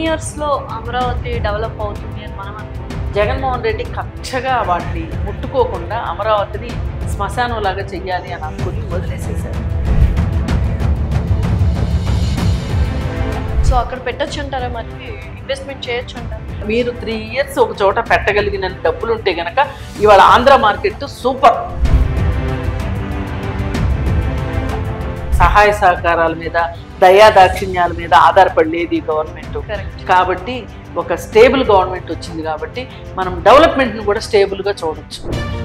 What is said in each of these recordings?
Years లో Amaravati develop అవుతుంది అని మనం అనుకుంటున్నాం జగన్మోహన్ రెడ్డి కక్షగా వాటిని ముట్టుకోకుండా అమరావతిని శ్మశానంలాగా చెయ్యాలి అని అనుకుని వదిలేసేశారు సో అక్కడ పెట్టొచ్చు అంటారా మరి ఇన్వెస్ట్మెంట్ చేయొచ్చు అంటారా మీరు త్రీ ఇయర్స్ ఒక చోట పెట్టగలిగిన డబ్బులు ఉంటే గనక ఇవాళ ఆంధ్ర మార్కెట్ సూపర్ సహాయ సహకారాల మీద దయా దాక్షిణ్యాల మీద ఆధారపడలేదు ఈ గవర్నమెంట్ కరెక్ట్ కాబట్టి ఒక స్టేబుల్ గవర్నమెంట్ వచ్చింది కాబట్టి మనం డెవలప్మెంట్ని కూడా స్టేబుల్గా చూడొచ్చు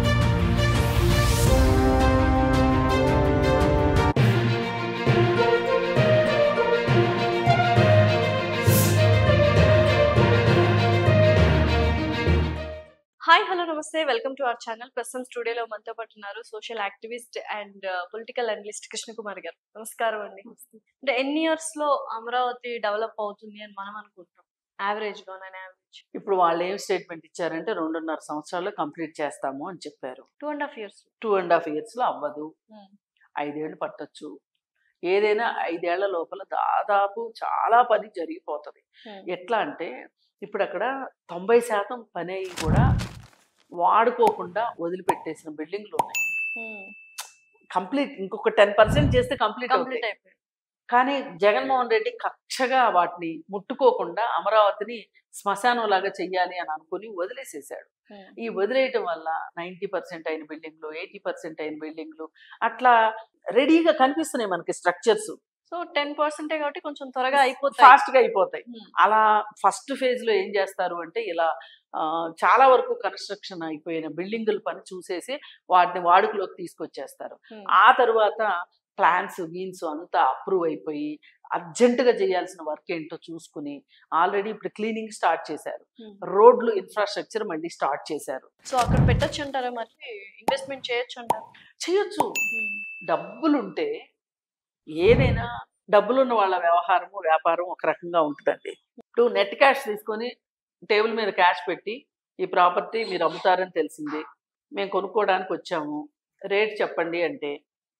హాయ్ హలో నమస్తే వెల్కమ్ టు అవర్ ఛానల్ ప్రస్తుతం స్టూడియోలో మనతో పాటు ఉన్నారు social activist and political analyst Krishna Kumar గారు నమస్కారం అండి అంటే ఎన్ని ఇయర్స్ లో అమరావతి డెవలప్ అవుతుంది అని మనం అనుకుంటాం యావరేజ్ గా నైన్ యావరేజ్ ఇప్పుడు వాళ్ళు ఏం స్టేట్మెంట్ ఇచ్చారంటే రెండున్నర సంవత్సరాల్లో కంప్లీట్ చేస్తాము అని చెప్పారు two and half years two and half ఇయర్స్లో అవ్వదు ఐదేళ్ళు పట్టొచ్చు ఏదైనా ఐదేళ్ల లోపల దాదాపు చాలా పని జరిగిపోతుంది ఎట్లా అంటే ఇప్పుడు అక్కడ తొంభై శాతం పని అయ్యి కూడా వాడుకోకుండా వదిలిపెట్టేసిన బిల్డింగ్లు ఉన్నాయి కంప్లీట్ ఇంకొక టెన్ పర్సెంట్ చేస్తే కంప్లీట్ కంప్లీట్ అవుతాయి అయిపోయింది కానీ జగన్మోహన్ రెడ్డి కక్షగా వాటిని ముట్టుకోకుండా అమరావతిని శ్మశానంలాగా చెయ్యాలి అని అనుకుని వదిలేసేసాడు ఈ వదిలేయటం వల్ల నైంటీ పర్సెంట్ అయిన బిల్డింగ్లు ఎయిటీ పర్సెంట్ అయిన బిల్డింగ్లు అట్లా రెడీగా కనిపిస్తున్నాయి మనకి స్ట్రక్చర్స్ సో టెన్ పర్సెంటే కాబట్టి కొంచెం త్వరగా అయిపోతాయి ఫాస్ట్ గా అయిపోతాయి Hmm. అలా ఫస్ట్ ఫేజ్ లో ఏం చేస్తారు అంటే ఇలా ఆ, చాలా వరకు కన్స్ట్రక్షన్ అయిపోయిన బిల్డింగుల పని చూసేసి వాటిని వాడుకలోకి తీసుకొచ్చేస్తారు Hmm. ఆ తరువాత ప్లాన్స్ గీన్స్ అంతా అప్రూవ్ అయిపోయి అర్జెంటుగా చేయాల్సిన వర్క్ ఏంటో చూసుకుని ఆల్రెడీ ఇప్పుడు క్లీనింగ్ స్టార్ట్ చేశారు Hmm. రోడ్లు ఇన్ఫ్రాస్ట్రక్చర్ మళ్ళీ స్టార్ట్ చేశారు సో అక్కడ పెట్టొచ్చు అంటారా మరి ఇన్వెస్ట్మెంట్ చేయొచ్చు అంటారా చేయొచ్చు డబ్బులుంటే ఏదైనా డబ్బులున్న వాళ్ళ వ్యవహారము వ్యాపారం ఒక రకంగా ఉంటుందండి ఇప్పుడు నెట్ క్యాష్ తీసుకొని టేబుల్ మీద క్యాష్ పెట్టి ఈ ప్రాపర్టీ మీరు అమ్ముతారని తెలిసింది మేము కొనుక్కోవడానికి వచ్చాము రేట్ చెప్పండి అంటే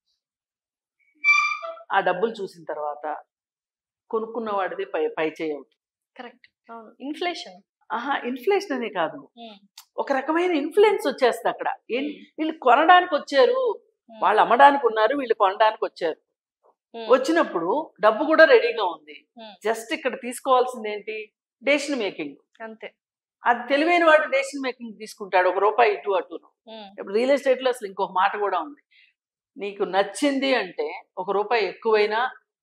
ఆ డబ్బులు చూసిన తర్వాత కొనుక్కున్న వాడిది పై పై చేయవుతుంది కరెక్ట్ అవును ఇన్ఫ్లేషన్ ఆహా ఇన్ఫ్లేషన్ అనే కాదు ఒక రకమైన ఇన్ఫ్లుయెన్స్ వచ్చేస్తుంది అక్కడ ఏం వీళ్ళు కొనడానికి వచ్చారు వాళ్ళు అమ్మడానికి ఉన్నారు వీళ్ళు కొనడానికి వచ్చారు వచ్చినప్పుడు డబ్బు కూడా రెడీగా ఉంది Hmm. జస్ట్ ఇక్కడ తీసుకోవాల్సింది ఏంటి డెసిషన్ మేకింగ్ అంతే అది తెలివైన వాడు డెసిషన్ మేకింగ్ తీసుకుంటాడు ఒక రూపాయి ఇటు అటును ఇప్పుడు రియల్ ఎస్టేట్ లో అసలు ఇంకొక మాట కూడా ఉంది నీకు నచ్చింది అంటే ఒక రూపాయి ఎక్కువైనా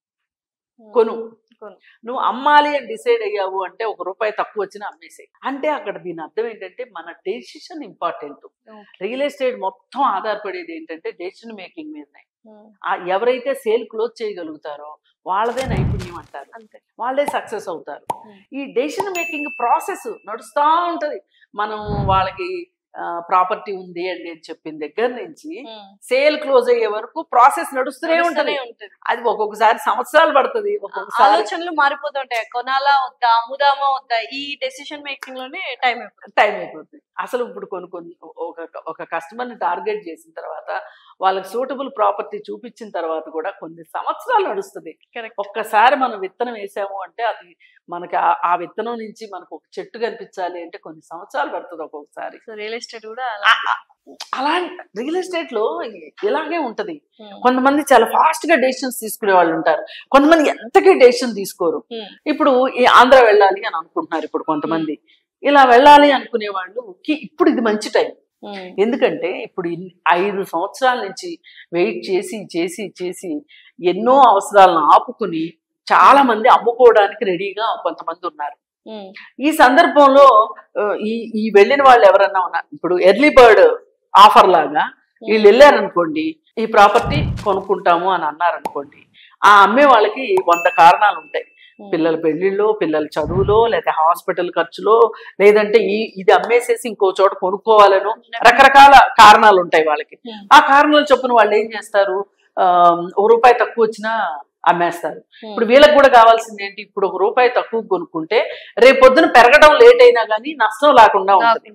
కొను కొను. నువ్వు అమ్మాలి అని డిసైడ్ అయ్యావు అంటే ఒక రూపాయి తక్కువ వచ్చినా అమ్మేసేయి అంటే అక్కడ దీని అర్థం ఏంటంటే మన డెసిషన్ ఇంపార్టెంట్ రియల్ ఎస్టేట్ మొత్తం ఆధారపడేది ఏంటంటే డెసిషన్ మేకింగ్ మీదనే ఆ ఎవరైతే సేల్ క్లోజ్ చేయగలుగుతారో వాళ్ళదే నైపుణ్యం అంటారు అంతే వాళ్ళే సక్సెస్ అవుతారు Hmm. ఈ డెసిషన్ మేకింగ్ ప్రాసెస్ నడుస్తూ ఉంటది మనం వాళ్ళకి ప్రాపర్టీ ఉంది అని నేను చెప్పిన దగ్గర నుంచి సేల్ క్లోజ్ అయ్యే వరకు ప్రాసెస్ నడుస్తూనే ఉంటది నడుస్తూనే ఉంటది అది ఒక్కొక్కసారి సంవత్సరాలు పడుతుంది ఒక్కొక్కసారి ఆలోచనలు మారిపోతుంటాయి కొనాలా వద్దా అమ్ముదామా వద్దా ఈ డెసిషన్ మేకింగ్ లోనే టైం అయిపోతుంది టైం అయిపోతుంది అసలు ఇప్పుడు కొన్ని కొన్ని ఒక ఒక కస్టమర్ని టార్గెట్ చేసిన తర్వాత వాళ్ళకి సూటబుల్ ప్రాపర్టీ చూపించిన తర్వాత కూడా కొన్ని సంవత్సరాలు నడుస్తుంది కరెక్ట్ ఒక్కసారి మనం విత్తనం వేసాము అంటే అది మనకి ఆ- ఆ విత్తనం నుంచి మనకు ఒక చెట్టు కనిపించాలి అంటే కొన్ని సంవత్సరాలు పడుతుంది ఒక్కొక్కసారి సో రియల్ ఎస్టేట్ కూడా అలా అలా రియల్ ఎస్టేట్ లో ఇలాగే ఉంటది కొంతమంది చాలా ఫాస్ట్ గా డెసిషన్స్ తీసుకునే వాళ్ళు ఉంటారు కొంతమంది ఎంతకీ డెసిషన్ తీసుకోరు Hmm. ఇప్పుడు ఈ ఆంధ్ర వెళ్ళాలి అని అనుకుంటున్నారు ఇప్పుడు కొంతమంది ఇలా వెళ్ళాలి అనుకునే వాళ్ళు ఇప్పుడు ఇది మంచి టైం ఎందుకంటే ఇప్పుడు ఇన్ని- ఐదు సంవత్సరాల నుంచి వెయిట్ చేసి చేసి చేసి ఎన్నో అవసరాలను ఆపుకుని చాలా మంది అమ్ముకోవడానికి రెడీగా కొంతమంది ఉన్నారు ఈ సందర్భంలో ఆ, ఈ ఈ వెళ్ళిన వాళ్ళు ఎవరన్నా ఉన్నారు ఇప్పుడు ఎర్లీ బర్డ్ ఆఫర్ లాగా వీళ్ళు వెళ్ళారనుకోండి ఈ ప్రాపర్టీ కొనుక్కుంటాము అని అన్నారనుకోండి ఆ అమ్మే వాళ్ళకి వంద కారణాలు ఉంటాయి పిల్లల పెళ్లిళ్ళు పిల్లల చదువులో లేదా హాస్పిటల్ ఖర్చులో లేదంటే ఈ ఇది అమ్మేసేసి ఇంకో చోట కొనుక్కోవాలను రకరకాల కారణాలు ఉంటాయి వాళ్ళకి ఆ కారణాలు చొప్పున వాళ్ళు ఏం చేస్తారు ఆ, ఒక రూపాయి తక్కువ వచ్చినా అమ్మేస్తారు ఇప్పుడు వీళ్ళకి కూడా కావాల్సింది ఏంటి ఇప్పుడు ఒక రూపాయి తక్కువ కొనుక్కుంటే రేపు పొద్దున పెరగడం లేట్ అయినా కానీ నష్టం లేకుండా ఉంటుంది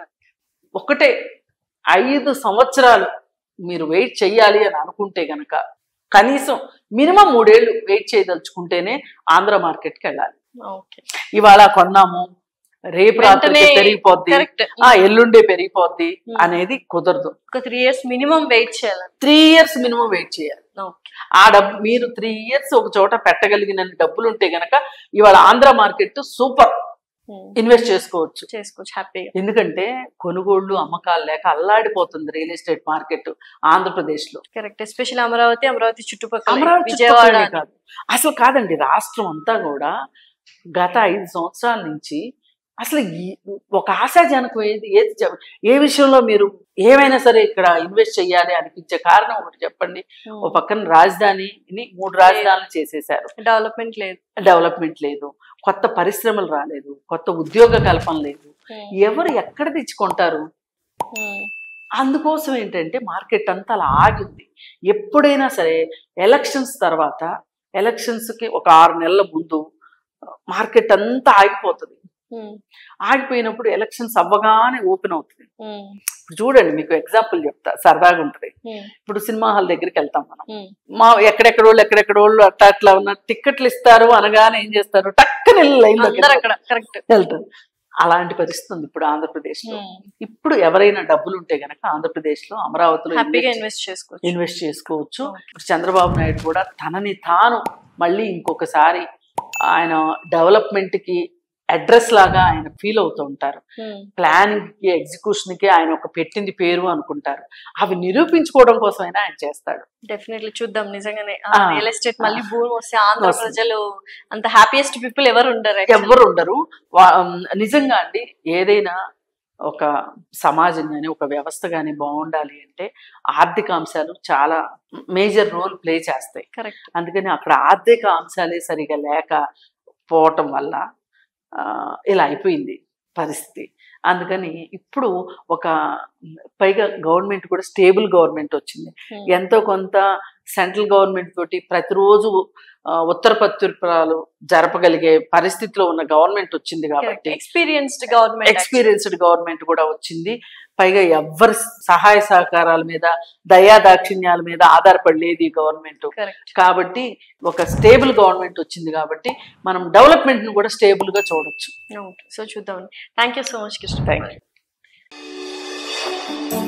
ఒకటే ఐదు సంవత్సరాలు మీరు వెయిట్ చెయ్యాలి అని అనుకుంటే గనక కనీసం మినిమం మూడేళ్లు వెయిట్ చేయదలుచుకుంటేనే ఆంధ్ర మార్కెట్కి వెళ్ళాలి ఓకే ఇవాళ కొన్నాము రేపు రాత్రి వెంటనే పెరిగిపోద్ది కరెక్ట్ ఆ ఎల్లుండే పెరిగిపోద్ది Hmm. అనేది కుదరదు ఒక త్రీ ఇయర్స్ మినిమం వెయిట్ చేయాలి త్రీ ఇయర్స్ మినిమం వెయిట్ చేయాలి ఓకే ఆ డబ్బు మీరు త్రీ ఇయర్స్ ఒక చోట పెట్టగలిగిన డబ్బులు ఉంటే గనక ఇవాళ ఆంధ్ర మార్కెట్ సూపర్ ఇన్వెస్ట్ చేసుకోవచ్చు చేసుకోవచ్చు హ్యాపీగా ఎందుకంటే కొనుగోళ్లు అమ్మకాలు లేక అల్లాడిపోతుంది రియల్ ఎస్టేట్ మార్కెట్ ఆంధ్రప్రదేశ్ లో కరెక్ట్ ఎస్పెషల్ అమరావతి అమరావతి చుట్టుపక్కల అమరావతి విజయవాడ చుట్టుపక్కలే కాదు అసలు కాదండి రాష్ట్రం అంతా కూడా గత ఐదు సంవత్సరాల నుంచి అసలు ఈ- ఒక ఆశాజనకం ఏది ఏది చెప్- ఏ విషయంలో మీరు ఏమైనా సరే ఇక్కడ ఇన్వెస్ట్ చేయాలి అనిపించే కారణం ఒకటి చెప్పండి ఓ పక్కన రాజధానిని మూడు రాజధానులు చేసేశారు డెవలప్మెంట్ లేదు డెవలప్మెంట్ లేదు కొత్త పరిశ్రమలు రాలేదు కొత్త ఉద్యోగ కల్పన లేదు ఎవరు ఎక్కడ తెచ్చుకుంటారు అందుకోసం ఏంటంటే మార్కెట్ అంతా అలా ఆగింది ఎప్పుడైనా సరే ఎలక్షన్స్ తర్వాత ఎలక్షన్స్కి ఒక ఆరు నెలల ముందు మార్కెట్ అంతా ఆగిపోతుంది ఆగిపోయినప్పుడు ఎలక్షన్స్ అవ్వగానే ఓపెన్ అవుతుంది ఇప్పుడు చూడండి మీకు ఎగ్జాంపుల్ చెప్తా సరదాగా ఉంటుంది ఇప్పుడు సినిమా హాల్ దగ్గరికి వెళ్తాం మనం మా ఎక్కడెక్కడ వాళ్ళు ఎక్కడెక్కడ వాళ్ళు అట్లా అట్లా ఉన్న టిక్కెట్లు ఇస్తారు అనగానే ఏం చేస్తారు టక్కన వెళ్ళి లైన్లో అందరు అక్కడ కరెక్ట్ వెళ్తారు అలాంటి పరిస్థితి ఉంది ఇప్పుడు ఆంధ్రప్రదేశ్ లో ఇప్పుడు ఎవరైనా డబ్బులు ఉంటే గనక ఆంధ్రప్రదేశ్ లో అమరావతిలో హ్యాపీగా ఇన్వెస్ట్ ఇన్వెస్ట్ చేసుకోవచ్చు ఇన్వెస్ట్ చేసుకోవచ్చు Okay. ఇప్పుడు చంద్రబాబు నాయుడు కూడా తనని తాను మళ్ళీ ఇంకొకసారి ఆయన డెవలప్మెంట్ కి అడ్రస్ లాగా ఆయన ఫీల్ అవుతూ ఉంటారు ప్లానింగ్ కి ఎగ్జిక్యూషన్ కి ఆయన ఒక పెట్టింది పేరు అనుకుంటారు అవి నిరూపించుకోవడం కోసమైనా ఆయన చేస్తాడు డెఫినెట్లీ చూద్దాం నిజంగానే ఆ. రియల్ ఎస్టేట్ మళ్ళీ భూమి వస్తే ఆంధ్ర వస్తుంది. ప్రజలు అంత హ్యాపీయెస్ట్ పీపుల్ ఎవరు ఉండరు actually. ఎవ్వరు ఉండరు వా- నిజంగా అండి ఏదైనా ఒక సమాజం కానీ ఒక వ్యవస్థ కానీ బాగుండాలి అంటే ఆర్థిక అంశాలు చాలా మేజర్ రోల్ ప్లే చేస్తాయి కరెక్ట్ అందుకని అక్కడ ఆర్థిక అంశాలే సరిగా లేక పోవటం వల్ల ఆ, ఇలా అయిపోయింది పరిస్థితి అందుకని ఇప్పుడు ఒక పైగా గవర్నమెంట్ కూడా స్టేబుల్ గవర్నమెంట్ వచ్చింది ఎంతో కొంత సెంట్రల్ గవర్నమెంట్ తోటి ప్రతిరోజు ఆ, ఉత్తర పత్రికలు జరపగలిగే పరిస్థితిలో ఉన్న గవర్నమెంట్ వచ్చింది కాబట్టి ఎక్స్పీరియన్స్డ్ గవర్నమెంట్ ఎక్స్పీరియన్స్డ్ గవర్నమెంట్ కూడా వచ్చింది పైగా ఎవ్వరి సహాయ సహకారాల మీద దయా దాక్షిణ్యాల మీద ఆధారపడలేదు ఈ గవర్నమెంట్ కరెక్ట్ కాబట్టి ఒక స్టేబుల్ గవర్నమెంట్ వచ్చింది కాబట్టి మనం డెవలప్మెంట్ ను కూడా స్టేబుల్ గా చూడొచ్చు సో చూద్దాం thank you so much Krishna thank you